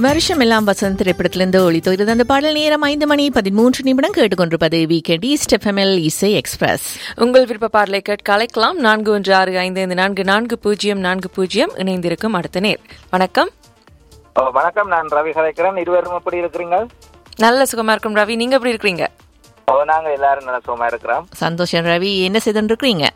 வருஷம் எல்லாம் வசந்த் திரைப்படத்திலிருந்து ஒளித்தோகிறது அந்த பாடல் நேரம் ஐந்து மணி பதிமூன்று நிமிடம் கேட்டுக்கொண்டிருப்பது வீக்கெண்ட் ஈஸ்ட் எஃப்எம்எல் இசை எக்ஸ்பிரஸ் உங்கள் விருப்ப பாடலை கேட்க அழைக்கலாம் நான்கு ஒன்று ஆறு ஐந்து ஐந்து நான்கு நான்கு பூஜ்ஜியம் நான்கு பூஜ்ஜியம் இணைந்திருக்கும் அடுத்த நேர் வணக்கம் ஓ, வணக்கம் நான் ரவி கலைக்கிறேன் இருவரும் எப்படி இருக்கிறீங்க நல்ல சுகமா இருக்கும் ரவி நீங்க எப்படி இருக்கிறீங்க ஓ நாங்க எல்லாரும் நல்ல சுகமா இருக்கிறோம் சந்தோஷம் ரவி என்ன செய்துட்டு இருக்கிறீங்க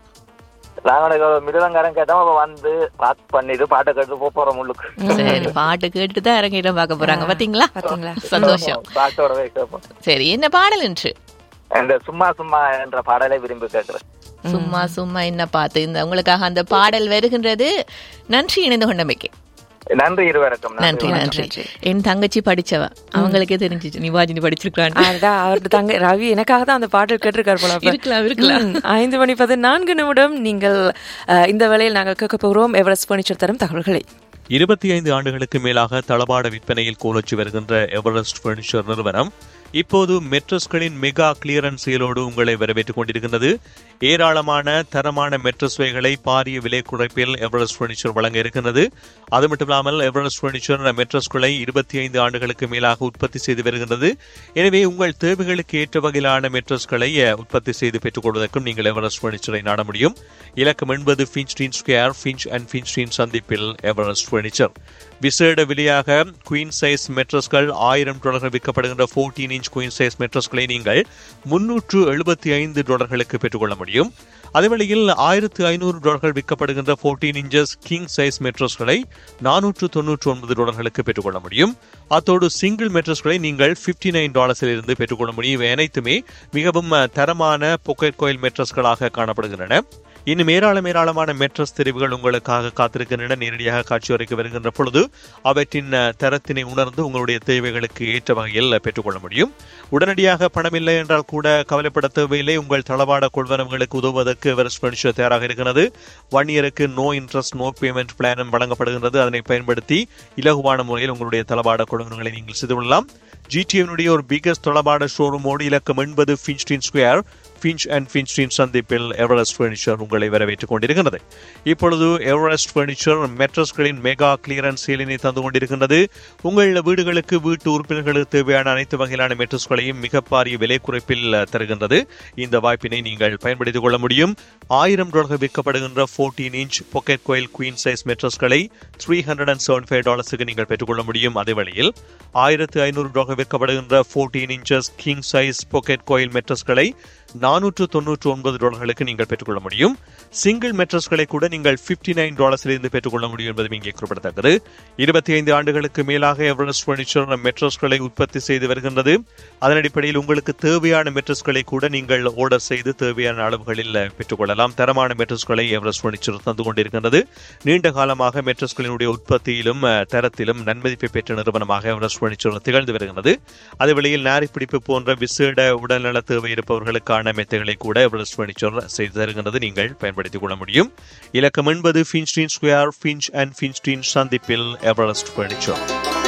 நாங்க மிருதங்காரன் கேட்டோம் அப்ப வந்து பாக் பண்ணிட்டு பாட்டை கேட்டு போக போறோம் உள்ளுக்கு சரி பாட்டு கேட்டு தான் இறங்கிடம் பார்க்க போறாங்க பாத்தீங்களா பாத்தீங்களா? சந்தோஷம் பாட்டோடவே கேட்போம் சரி என்ன பாடல் என்று இந்த சும்மா சும்மா என்ற பாடலை விரும்பி கேட்கிறேன் சும்மா சும்மா என்ன பார்த்து இந்த உங்களுக்காக அந்த பாடல் வருகின்றது நன்றி இணைந்து கொண்டமைக்கு நன்றி இருவருக்கும் நன்றி நன்றி என் தங்கச்சி படிச்சவ அவங்களுக்கே தெரிஞ்சிச்சு நிவாஜினி படிச்சிருக்கான்னு அடடா அவர்கிட்ட தாங்க ரவி எனக்காக தான் அந்த பாடல் கேட்டிருக்காரு போல அப்ப. இருக்கலாம், இருக்கலாம். ம், ஐந்து மணி பதினான்கு நிமிடம் நீங்கள் அஹ், இந்த வேளையில் நாங்கள் கேட்க போகிறோம் எவரெஸ்ட் பர்னிச்சர் தரும் தகவல்களை இருபத்தி ஐந்து ஆண்டுகளுக்கு மேலாக தளபாட விற்பனையில் கோலோச்சி வருகின்ற எவரெஸ்ட் பர்னிச்சர் நிறுவனம் இப்போது மெட்ரஸ்களின் மெகா கிளியரன்ஸ் சேலோடு உங்களை வரவேற்றுக் கொண்டிருக்கின்றது ஏராளமான தரமான மெட்ரஸ் வகைகளை பாரிய விலை குறைப்பில் எவரெஸ்ட் பர்னிச்சர் வழங்க இருக்கின்றது அது மட்டுமில்லாமல் எவரெஸ்ட் பர்னிச்சர் மெட்ரஸ்களை இருபத்தி ஐந்து ஆண்டுகளுக்கு மேலாக உற்பத்தி செய்து வருகின்றது எனவே உங்கள் தேவைகளுக்கு ஏற்ற வகையிலான மெட்ரஸ்களை அஹ், உற்பத்தி செய்து பெற்றுக் கொள்வதற்கும் நீங்கள் எவரெஸ்ட் பர்னிச்சரை நாட முடியும் இலக்கம் என்பது ஃபின்ஸ்டீன் ஸ்கொயர் ஃபின்ச் அண்ட் ஃபின்ஸ்டீன் சந்திப்பில் எவரெஸ்ட் பர்னிச்சர் விசேட விலையாக குயின் சைஸ் மெட்ரஸ்கள் ஆயிரம் டாலர்கள் விற்கப்படுகின்ற 14 இன்ச் குயின் சைஸ் மெட்ரஸ்களை நீங்கள் முன்னூற்று எழுபத்தி ஐந்து டாலர்களுக்கு பெற்றுக்கொள்ள முடியும் அதேவேளையில் ஆயிரத்து ஐநூறு டாலர்கள் விற்கப்படுகின்ற 14 இன்ச்சஸ் கிங் சைஸ் மெட்ரஸ்களை நானூற்று தொன்னூற்று ஒன்பது டாலர்களுக்கு பெற்றுக்கொள்ள முடியும் அத்தோடு சிங்கிள் மெட்ரஸ்களை நீங்கள் 59 நைன் டாலர்ஸில் இருந்து பெற்றுக்கொள்ள முடியும் இவை அனைத்துமே மிகவும் அஹ், தரமான பொக்கெட் கோயில் மெட்ரஸ்களாக காணப்படுகின்றன இன்னும் ஏராளம் ஏராளமான மெட்ரஸ் தெரிவுகள் உங்களுக்காக காத்திருக்கின்றன நேரடியாக காட்சி வரைக்கு வருகின்ற பொழுது அவற்றின் அஹ், தரத்தினை உணர்ந்து உங்களுடைய தேவைகளுக்கு ஏற்ற வகையில் பெற்றுக்கொள்ள முடியும் உடனடியாக பணமில்லை என்றால் கூட கவலைப்பட தேவையில்லை உங்கள் தளவாட கொள்வனவுகளுக்கு உதவுவதற்கு எவரெஸ்ட் பர்னிச்சர் தயாராக இருக்கிறது ஒன் இயருக்கு நோ இன்ட்ரெஸ்ட் நோ பேமெண்ட் பிளானும் வழங்கப்படுகின்றது அதனை பயன்படுத்தி இலகுவான முறையில் உங்களுடைய தளவாட கொள்வனவுகளை நீங்கள் செய்து கொள்ளலாம் ஜிடிஎனுடைய ஒரு பிகஸ்ட் தளபாட ஷோரூமோடு இலக்கம் என்பது ஃபின்ஸ்டீன் ஸ்கொயர் ஃபின்ச் அண்ட் ஃபின்ஸ்டீன் சந்திப்பில் எவரெஸ்ட் பர்னிச்சர் உங்களை வரவேற்றுக் கொண்டிருக்கிறது இப்பொழுது எவரெஸ்ட் பர்னிச்சர் மெட்ரஸ்களின் மெகா கிளியரன்ஸ் சேலினை தந்து கொண்டிருக்கின்றது உங்கள் வீடுகளுக்கு வீட்டு உறுப்பினர்களுக்கு தேவையான அனைத்து வகையிலான மெட்ரஸ்களையும் மிக பாரிய விலை குறைப்பில் அஹ், தருகின்றது இந்த வாய்ப்பினை நீங்கள் பயன்படுத்திக் கொள்ள முடியும் ஆயிரம் டாலர்கள் விற்கப்படுகின்ற 14 inch pocket coil queen size மெட்ரஸ்களை three hundred and seven five டாலர்ஸுக்கு நீங்கள் பெற்றுக்கொள்ள முடியும் அதே வேளையில் ஆயிரத்து ஐநூறு டாலர் விற்கப்படுகின்ற 14 inches king size pocket coil மெட்ரஸ்களை நானூற்று தொன்னூற்று ஒன்பது டாலர்களுக்கு நீங்கள் பெற்றுக்கொள்ள முடியும் சிங்கிள் மெட்ரஸ்களை கூட நீங்கள் 59 நைன் டாலர்ஸிலிருந்து பெற்றுக்கொள்ள முடியும் என்பதும் இங்கே குறிப்பிடத்தக்கது இருபத்தி ஐந்து ஆண்டுகளுக்கு மேலாக எவரெஸ்ட் பர்னிச்சர் மெட்ரஸ்களை உற்பத்தி செய்து வருகின்றது அதன் அடிப்படையில் உங்களுக்கு தேவையான மெட்ரஸ்களை கூட நீங்கள் ஆர்டர் செய்து தேவையான அளவுகளில் பெற்றுக்கொள்ளலாம் தரமான மெட்ரஸ்களை எவரெஸ்ட் பர்னிச்சர் தந்து கொண்டிருக்கின்றது நீண்ட காலமாக மெட்ரஸ்களினுடைய உற்பத்தியிலும் அஹ், தரத்திலும் நன்மதிப்பை பெற்ற நிறுவனமாக எவரெஸ்ட் பர்னிச்சர் திகழ்ந்து வருகிறது அதே வேளையில் நாரிப்பிடிப்பு போன்ற விசேட உடல்நல தேவை இருப்பவர்களுக்கான மெத்தைகளை கூட எவரெஸ்ட் பர்னிச்சர் செய்து தருகின்றது நீங்கள் பயன்படுத்திக் கொள்ள முடியும் இலக்கம் என்பது ஃபின்ஸ்டீன் ஸ்கொயர் ஃபின்ச் அண்ட் ஃபின்ஸ்டீன் சந்திப்பில் எவரெஸ்ட் பர்னிச்சர்